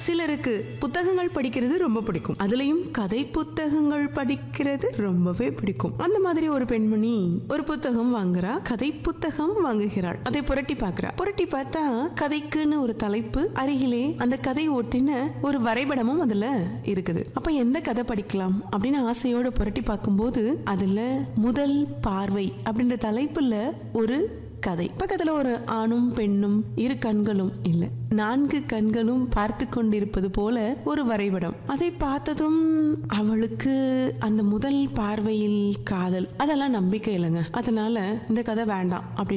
சிலருக்கு புத்தகங்கள் படிக்கிறது ரொம்ப பிடிக்கும் அதுலயும் கதை புத்தகங்கள் படிக்கிறது ரொம்பவே பிடிக்கும் அந்த மாதிரி ஒரு பெண்மணி ஒரு புத்தகம் வாங்குறா கதை புத்தகம் வாங்குகிறாள் அதை புரட்டி பார்க்கறா புரட்டி பார்த்தா கதைக்குன்னு ஒரு தலைப்பு அருகிலே அந்த கதை ஒட்டின ஒரு வரைபடமும் அதுல இருக்குது அப்ப எந்த கதை படிக்கலாம் அப்படின்னு ஆசையோட புரட்டி பார்க்கும்போது அதுல முதல் பார்வை அப்படின்ற தலைப்புல ஒரு கதை பக்கத்துல ஒரு ஆணும் பெண்ணும் இரு கண்களும் இல்ல நான்கு கண்களும் பார்த்து கொண்டிருப்பது போல ஒரு வரைபடம் அதை பார்த்ததும் அவளுக்கு அந்த முதல் பார்வையில் காதல் அதெல்லாம் நம்பிக்கை இல்லைங்க அதனால இந்த கதை வேண்டாம் அப்படின்னு